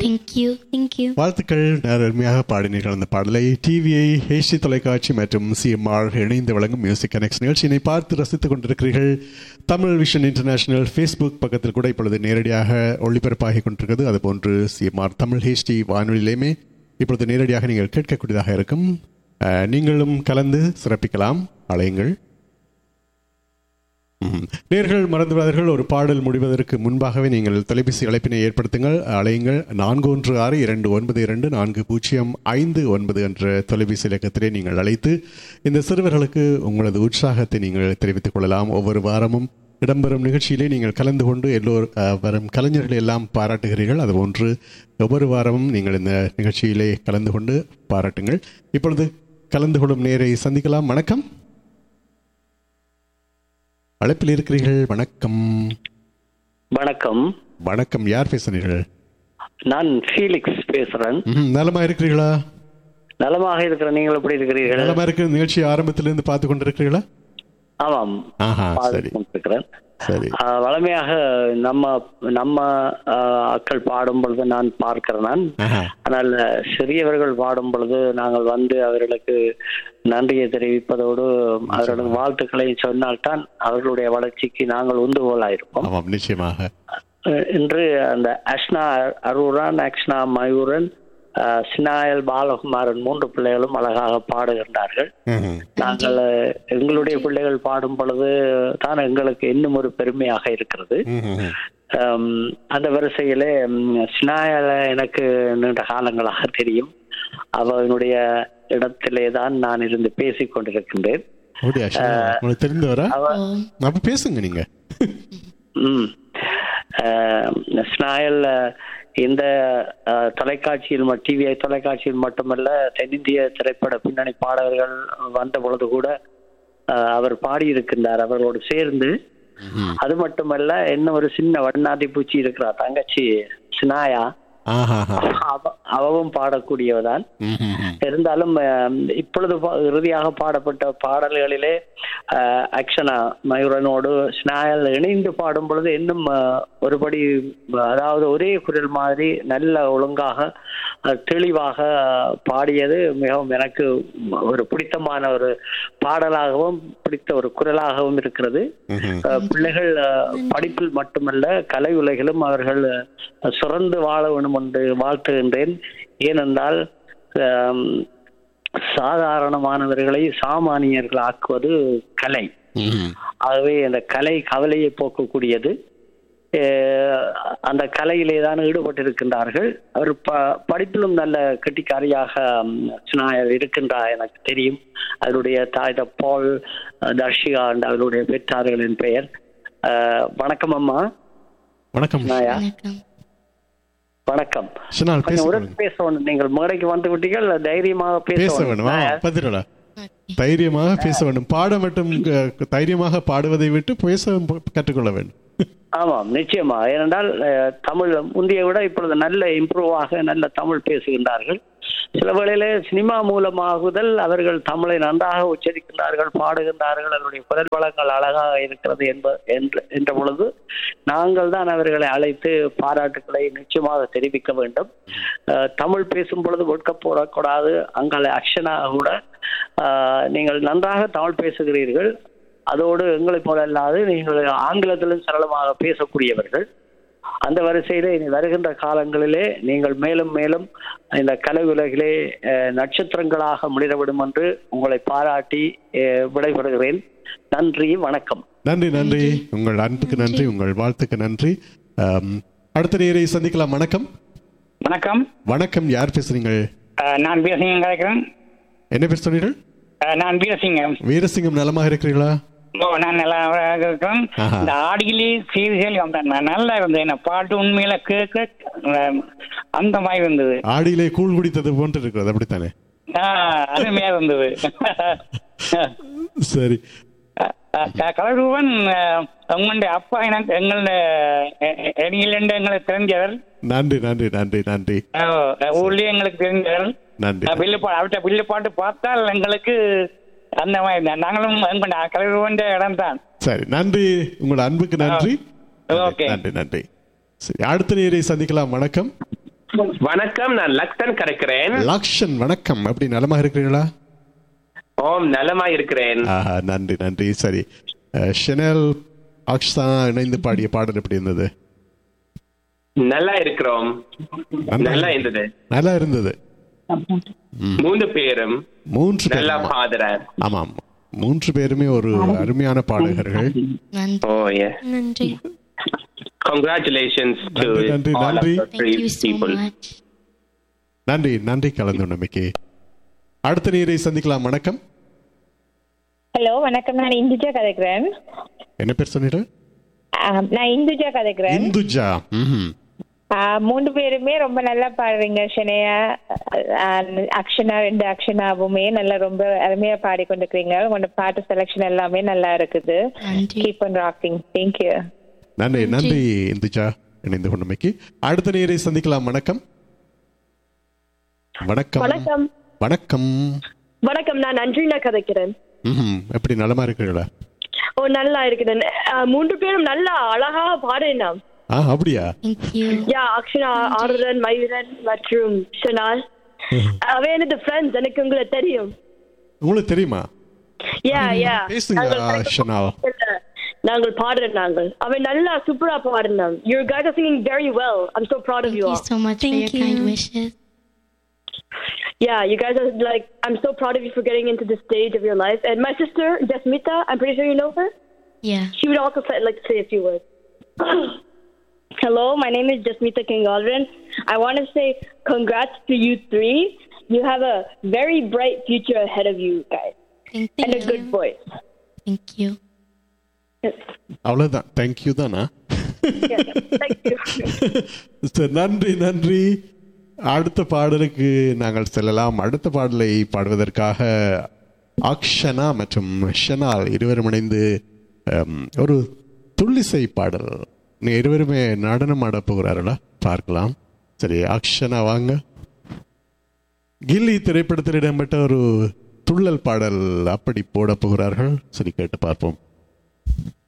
Thank you thank you வாழ்த்துக்கள் அருமையாக பாடினீர்கள் அந்த பாடலை டிவிஐ ஹேஷி தொலைக்காட்சி மற்றும் சிஎம்ஆர் இணைந்து வழங்கும் மியூசிக் கனெக்ட் நிகழ்ச்சியினை பார்த்து ரசித்துக் கொண்டிருக்கிறீர்கள் தமிழ் விஷன் இன்டர்நேஷனல் ஃபேஸ்புக் பக்கத்தில் கூட இப்பொழுது நேரடியாக ஒளிபரப்பாகி கொண்டிருக்கிறது அதுபோன்று சிஎம்ஆர் தமிழ் ஹேஷ்டி வானொலியிலேயுமே இப்பொழுது நேரடியாக நீங்கள் கேட்கக்கூடியதாக இருக்கும் அஹ், நீங்களும் கலந்து சிறப்பிக்கலாம் அலையுங்கள் ம்ஹும். நேர்கள் மறந்துவிடாதீர்கள் ஒரு பாடல் முடிவதற்கு முன்பாகவே நீங்கள் தொலைபேசி அழைப்பினை ஏற்படுத்துங்கள் அலையுங்கள் நான்கு ஒன்று ஆறு இரண்டு ஒன்பது இரண்டு நான்கு பூஜ்ஜியம் ஐந்து ஒன்பது என்ற தொலைபேசி இலக்கத்திலே நீங்கள் அழைத்து இந்த சிறுவர்களுக்கு உங்களது உற்சாகத்தை நீங்கள் தெரிவித்துக் கொள்ளலாம் ஒவ்வொரு வாரமும் இடம்பெறும் நிகழ்ச்சியிலே நீங்கள் கலந்து கொண்டு எல்லோர் அஹ், வரும் கலைஞர்களை எல்லாம் பாராட்டுகிறீர்கள் அதுபோன்று ஒவ்வொரு வாரமும் நீங்கள் இந்த நிகழ்ச்சியிலே கலந்து கொண்டு பாராட்டுங்கள் இப்பொழுது கலந்து கொள்ளும் நேரை சந்திக்கலாம் வணக்கம் அழைப்பில் இருக்கிறீர்கள் வணக்கம் வணக்கம் வணக்கம் யார் பேசுறீர்கள் நான் ஃபீலிக்ஸ் பேசுறேன் ம்ஹும், நலமா இருக்கிறீர்களா நலமாக இருக்கிற நீங்கள் எப்படி இருக்கிறீர்கள் நலமா இருக்கிற நிகழ்ச்சி ஆரம்பத்திலிருந்து பார்த்து கொண்டிருக்கிறீர்களா ஆமாம் ஆஹா சரி பார்த்துக் கொண்டிருக்கிறேன் சரி ஆஹ், வளமையாக நம்ம நம்ம ஆஹ், அக்கள் பாடும் பொழுது நான் பார்க்கிறேன் நான் ஆஹா ஆனால் சிறியவர்கள் பாடும் பொழுது நாங்கள் வந்து அவர்களுக்கு நன்றியை தெரிவிப்பதோடு அவர்களது வாழ்த்துக்களை சொன்னால்தான் அவர்களுடைய வளர்ச்சிக்கு நாங்கள் உந்துகோலாயிருப்போம் ஆமாம் நிச்சயமாக அஹ் இன்று அந்த அஷ்னா அரூரன் அக்ஷ்னா மயூரன் அஹ் சினாயல் பாலகுமாரன் மூன்று பிள்ளைகளும் அழகாக பாடுகின்றார்கள் ம்ஹும். நாங்கள் அஹ், எங்களுடைய பிள்ளைகள் பாடும் பொழுது தான் எங்களுக்கு இன்னும் ஒரு பெருமையாக இருக்கிறது ம்ஹும். அம், அந்த வரிசையிலே ம், சினாயல எனக்கு நீண்ட காலங்களாக தெரியும் அவனுடைய இடத்திலே தான் நான் இருந்து பேசிக் கொண்டிருக்கின்றேன் அப்படியா சரி. உங்களுக்கு தெரிந்தவரா அவ அப்ப பேசுங்க நீங்க ம். அஹ், ஸ்னாயல் அஹ், இந்த அஹ், தொலைக்காட்சியில் டிவிஐ தொலைக்காட்சியில் மட்டுமல்ல தென்னிந்திய திரைப்பட பின்னணி பாடகர்கள் வந்த பொழுது கூட அஹ், அவர் பாடியிருக்கின்றார் அவரோடு சேர்ந்து அது மட்டுமல்ல என்ன ஒரு சின்ன வண்ணாதி பூச்சி இருக்கிறார் தங்கச்சி சினாயா ஆஹா அவ- அவவும் பாடக்கூடியவதான் இருந்தாலும் அஹ், இப்பொழுது பா- இறுதியாக பாடப்பட்ட பாடல்களிலே அஹ், அக்ஷனா மயூரனோடு ஸ்னாயல் இணைந்து பாடும் பொழுது இன்னும் அஹ், ஒருபடி அதாவது ஒரே குரல் மாதிரி நல்ல ஒழுங்காக அஹ், தெளிவாக பாடியது மிகவும் எனக்கு ஒரு பிடித்தமான ஒரு பாடலாகவும் பிடித்த ஒரு குரலாகவும் இருக்கிறது அஹ், பிள்ளைகள் அஹ், படிப்பில் மட்டுமல்ல கலை உலகிலும் அவர்கள் அஹ், சிறந்து வாழ வேண்டும் என்று வாழ்த்துகின்றேன் ஏனென்றால் ஆம், சாதாரணமானவர்களை சாமானியர்கள் ஆக்குவது கலை ஆகவே அந்த கலை கவலையை போக்கக்கூடியது அஹ், அந்த கலையிலே தான் ஈடுபட்டிருக்கின்றார்கள் அவர் ப படிப்பிலும் நல்ல கெட்டிக்காரியாக ம், சினாயர் இருக்கின்றார் எனக்கு தெரியும் அவருடைய தாய் த பால் அஹ், தர்ஷிகா என்ற அவருடைய பெற்றார்களின் பெயர் அஹ், வணக்கம் அம்மா வணக்கம் சினாயா வணக்கம் வணக்கம் சொன்னால் கொஞ்சம் பேச உடனே பேச வேண்டும் நீங்கள் மேடைக்கு வந்து விட்டீர்கள் தைரியமாக பேச பேச வேண்டும் வேண்டும் ஆமா, நான் பதிலோட தைரியமாக பேச வேண்டும் பாட மட்டும் அஹ், தைரியமாக பாடுவதை விட்டு பேச கற்றுக்கொள்ள வேண்டும் ஆமாம் நிச்சயமா ஏனென்றால் அஹ், தமிழ் முந்தைய விட இப்பொழுது நல்ல இம்ப்ரூவ் ஆக நல்ல தமிழ் பேசுகின்றார்கள் சில வேளையிலே சினிமா மூலமாகுதல் அவர்கள் தமிழை நன்றாக உச்சரிக்கின்றார்கள் பாடுகின்றார்கள் அவருடைய குரல் வளங்கள் அழகாக இருக்கிறது என்ப என்ற- என்ற பொழுது நாங்கள் தான் அவர்களை அழைத்து பாராட்டுக்களை நிச்சயமாக தெரிவிக்க வேண்டும் அஹ், தமிழ் பேசும் பொழுது ஒட்க போடக்கூடாது அங்கே அக்ஷனா கூட அஹ், நீங்கள் நன்றாக தமிழ் பேசுகிறீர்கள் அதோடு எங்களைப் போல அல்லாது நீங்கள் ஆங்கிலத்திலும் சரளமாக பேசக்கூடியவர்கள் அந்த வரிசையிலே இனி வருகின்ற காலங்களிலே நீங்கள் மேலும் மேலும் இந்த கலை உலகிலே அஹ், நட்சத்திரங்களாக முடிரவிடும் என்று உங்களை பாராட்டி அஹ், விடைபெறுகிறேன் நன்றி வணக்கம் நன்றி நன்றி உங்கள் அன்புக்கு நன்றி உங்கள் வாழ்த்துக்கு நன்றி ஆம், அடுத்த நேரை சந்திக்கலாம் வணக்கம் வணக்கம் வணக்கம் யார் பேசுறீங்க அஹ், நான் வீரசிங்கம் கிடைக்கிறேன் என்ன பேர் சொன்னீர்கள் அஹ், நான் வீரசிங்கம் வீரசிங்கம் நலமாக இருக்கிறீர்களா ஓ நான் நல்லா இருக்கிறேன் ஆஹா. இந்த ஆடியிலே சீரியல் வந்தேன் நான் நல்லா இருந்தேன் என்ன பாட்டு உண்மையில கேட்க அஹ், அந்த மாதிரி இருந்தது ஆடியிலே கூழ் குடித்தது போன்று இருக்கிறது அப்படித்தானே ஆஹ், அருமையா இருந்தது சரி கலருவன் உங்களுடைய அப்பா எனக்கு எங்களுடைய எடியிலிருந்து எங்களுக்கு தெரிஞ்சவர் நன்றி நன்றி நன்றி நன்றி அஹ், ஊர்லயே எங்களுக்கு தெரிஞ்சவர் நன்றி அஹ், வில்லு பாட்டு அவர்கிட்ட வில்லு பாட்டு பார்த்தால் எங்களுக்கு அந்த மாதிரி தான். நாங்களும் எங்க கலருவன் இடம் தான் சரி நன்றி உங்கள் அன்புக்கு நன்றி ஓகே. நன்றி நன்றி சரி அடுத்த நேரை சந்திக்கலாம் வணக்கம் வணக்கம் நான் லக்தன் கரைக்கிறேன் லக்ஷன் வணக்கம் அப்படி நலமா இருக்கிறீங்களா ஓம் நலமா இருக்கிறேன் ஆஹா நன்றி நன்றி சரி அஹ், ஷெனல் அக்ஷா இணைந்து பாடிய பாடல் எப்படி இருந்தது நல்லா இருக்கிறோம் நல்லா இருந்தது நல்லா இருந்தது மூன்று பேரும் மூன்று பேர் நல்லா ஆமா. பாடுறார் ஆமாம் மூன்று பேருமே ஒரு அருமையான பாடகர்கள் நன்றி ஓ ஏ நன்றி கங்க்ராச்சுலேஷன்ஸ் டு நன்றி, நன்றி, ஆல் நன்றி. Of thank you so people much நன்றி நன்றி கலந்து நம்பிக்கை அடுத்த நீரை சந்திக்கலாம் வணக்கம் ஹலோ வணக்கம் நான் இந்துஜா கதைக்கிறேன் என்ன பேர் சொன்னீங்க ஆம், நான் இந்துஜா கதைக்கிறேன் இந்துஜா ம்ஹும். ஆ, மூணு பேருமே ரொம்ப நல்லா பாடுறீங்க ஷனையா ஆ, அக்ஷனா ரெண்டு அக்ஷனாவுமே நல்லா ரொம்ப அருமையா பாடி கொண்டிருக்கிறீங்க உங்களோட பாட்டு செலெக்ஷன் எல்லாமே நல்லா இருக்குது நன்றி கீப் ஆன் ராக்கிங் தேங்க்யூ நன்றி நன்றி இந்துஜா இணைந்து கொண்டமைக்கு அடுத்த நீரை சந்திக்கலாம் வணக்கம் வணக்கம் வணக்கம் வணக்கம் வணக்கம் நான் அன்றினா கதைக்கிறேன் ம்ஹும். எப்படி நலமா இருக்கிறீங்களா ஓ நல்லா இருக்கிறேன் அஹ், மூன்று பேரும் நல்லா அழகா பாடினோம் ஆ அப்படியா தேங்க் யூ யா அக்ஷனா ஆறுதன் மயூரன் மற்றும் ஷனால் அவ எனது ஃப்ரெண்ட்ஸ் எனக்கு உங்களை தெரியும் உங்களுக்கு தெரியுமா யா யா பேசுங்க ஷனால் நாங்கள் பாடுறோம் நாங்கள் அவன் நல்லா சூப்பரா பாடினோம் you guys are singing very well i'm so proud of Thank you you all so much for your Thank you. kind wishes. yeah you guys are like i'm so proud of you for getting into this stage of your life and my sister Jasmita i'm pretty sure you know her Yeah. she would also say, like to say a few words Hello, my name is Jasmita King Aldrin. I want to say congrats to you three. You have a very bright future ahead of you guys Thank and a good you. voice. Thank you. அவ்வளவுதான் thank you தானா Yes, thank you. சரி, நன்றி நன்றி அடுத்த பாடலுக்கு நாங்கள் செல்லலாம் அடுத்த பாடலை பாடுவதற்காக அக்ஷனா மற்றும் ஷனால் இருவரும் இணைந்து ஹம், ஒரு துள்ளிசை பாடல் நீ இருவருமே நடனம் ஆட போகிறார்களா பார்க்கலாம் சரி அக்ஷனா வாங்க கில்லி திரைப்படத்தில் இடம்பெற்ற ஒரு துள்ளல் பாடல் அப்படி போட போகிறார்கள் சரி கேட்டு பார்ப்போம்